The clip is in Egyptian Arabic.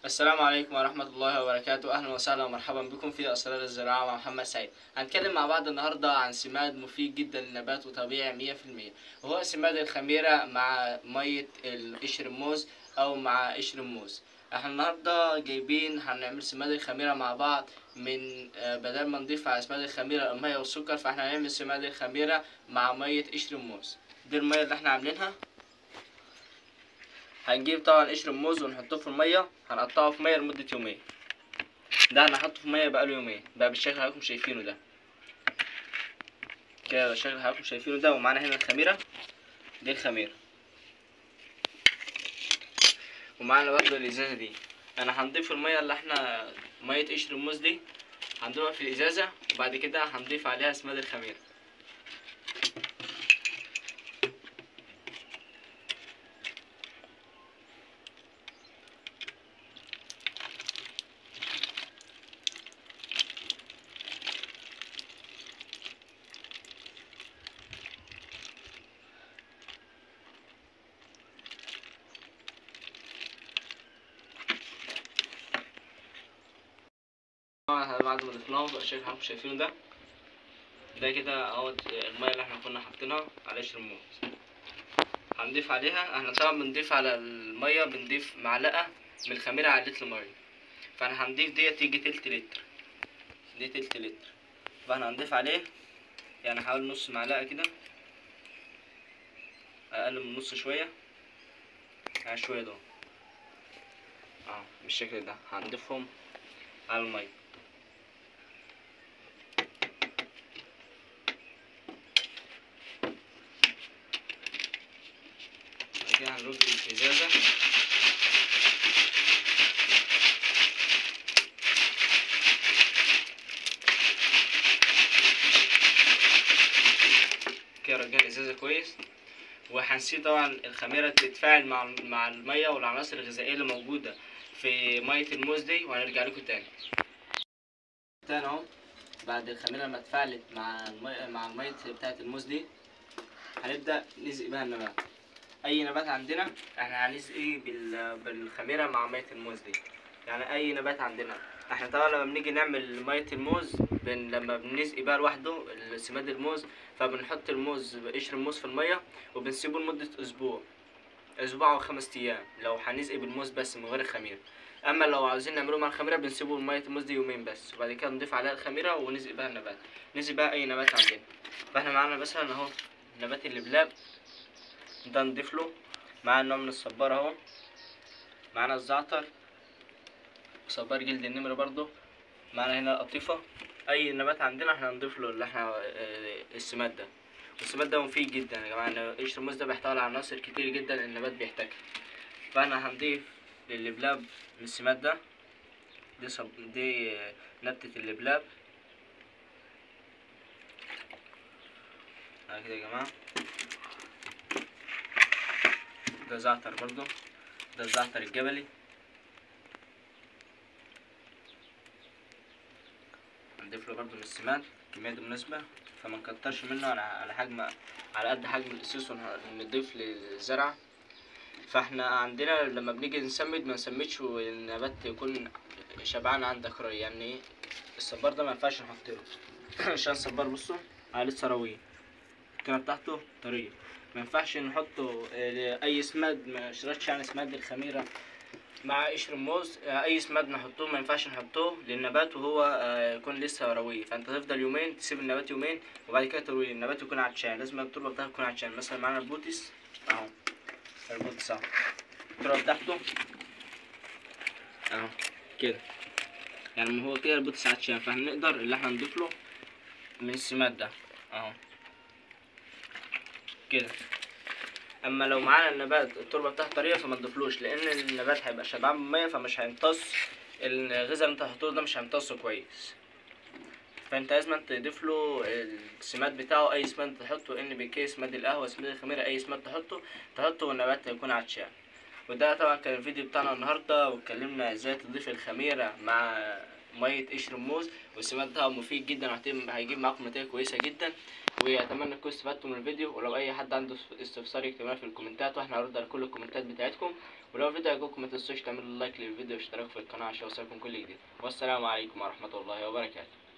السلام عليكم ورحمة الله وبركاته أهلا وسهلا ومرحبا بكم في أسرار الزراعة مع محمد سعيد هنتكلم مع بعض النهاردة عن سماد مفيد جدا للنبات وطبيعي مية في المية وهو سماد الخميرة مع مية قشر الموز أو مع قشر الموز احنا النهاردة جايبين هنعمل سماد الخميرة مع بعض من آه، بدل ما نضيف على سماد الخميرة المية والسكر فاحنا هنعمل سماد الخميرة مع مية قشر الموز دي المية اللي احنا عاملينها هنجيب طبعا قشر الموز ونحطه في الميه هنقطعه في ميه لمده يومين ده هنحطه في ميه بقاله يومين بقى بالشكل اللي حضراتكم شايفينه ده كده بالشكل اللي حضراتكم شايفينه ده ومعانا هنا الخميره دي الخميره ومعانا برضه الازازه دي انا هنضيف الميه اللي احنا ميه قشر الموز دي هنضيفها في الازازه وبعد كده هنضيف عليها سماد الخميره طبعا احنا بعد ما ضفناه بقى الشكل اللي حضراتكم شايفينه ده ده كده اهوت الميه اللي احنا كنا حاطينها على قشر الموز هنضيف عليها احنا طبعا بنضيف على الميه بنضيف معلقه من الخميره على لتر ميه فانا هنضيف ديت تيجي تلت لتر دي تلت لتر فاحنا هنضيف عليه يعني حوالي نص معلقه كده اقل من نص شويه يعني شويه دول اه بالشكل ده هنضيفهم على الميه بعد كده هنرج الازازه كده رجعنا الازازه كويس وهنسيب طبعا الخميره تتفاعل مع مع الميه والعناصر الغذائيه اللي موجوده في ميه الموز دي وهنرجع لكم تاني تاني اهو بعد الخميره لما اتفاعلت مع الميه مع الميه بتاعه الموز دي هنبدا نسقي بها النبات اي نبات عندنا احنا هنسقي بال... بالخميره مع ميه الموز دي يعني اي نبات عندنا احنا طبعا لما بنيجي نعمل ميه الموز بن... لما بنسقي بقى لوحده سماد الموز فبنحط الموز قشر الموز في الميه وبنسيبه لمده اسبوع اسبوع او خمس ايام لو هنسقي بالموز بس من غير الخميره اما لو عاوزين نعمله مع الخميره بنسيبه ميه الموز دي يومين بس وبعد كده نضيف عليها الخميره ونسقي بقى النبات نسقي بقى اي نبات عندنا فاحنا معانا مثلا اهو نبات اللبلاب ده نضيف له معانا نوع من الصبار اهو معانا الزعتر صبار جلد النمر برضو معانا هنا القطيفة اي نبات عندنا احنا نضيف له اللي احنا آه، السماد ده والسماد ده مفيد جدا يا جماعه إن قشر الموز ده بيحتوي على عناصر كتير جدا النبات بيحتاجها فاحنا هنضيف للبلاب من السماد ده دي صب... دي آه، نبتة اللبلاب اهي كده يا جماعه ده زعتر برضو ده الزعتر الجبلي هنضيف له برضو من السماد كمية مناسبة فما نكترش منه على على حجم على قد حجم القصيص ونضيف للزرع فاحنا عندنا لما بنيجي نسمد ما نسمدش والنبات يكون شبعان عندك ري يعني ايه الصبار ده ما ينفعش نحط له عشان الصبار بصوا عليه لسه رويه الكلمة بتاعته طرية ما ينفعش نحطه آه، اي سماد ما اشتركش يعني سماد الخميره مع قشر الموز آه، اي سماد نحطوه ما ينفعش نحطوه للنبات وهو آه، يكون لسه روي فانت تفضل يومين تسيب النبات يومين وبعد كده ترويه النبات يكون عطشان لازم التربه بتاعته تكون عطشان مثلا معانا البوتس اهو البوتس اهو التربه بتاعته اهو كده يعني ما هو كده البوتس عطشان فهنقدر اللي احنا نضيف له من السماد ده اهو كده اما لو معانا النبات التربه بتاعته طريه فما تضيفلوش لان النبات هيبقى شبعان بالميه فمش هيمتص الغذاء اللي انت هتحطه ده مش هيمتصه كويس فانت لازم تضيف له السماد بتاعه اي سماد تحطه ان بي كي سماد القهوه سماد الخميره اي سماد تحطه تحطه والنبات هيكون عطشان وده طبعا كان الفيديو بتاعنا النهارده واتكلمنا ازاي تضيف الخميره مع ميه قشر الموز والسماد ده مفيد جدا وهتم- هيجيب معاكم نتائج كويسه جدا واتمنى تكونوا استفدتوا من الفيديو ولو اي حد عنده استفسار يكتبها في الكومنتات واحنا هنرد على كل الكومنتات بتاعتكم ولو الفيديو عجبكم ما تنسوش تعملوا لايك للفيديو واشتراك في القناه عشان يوصلكم كل جديد والسلام عليكم ورحمه الله وبركاته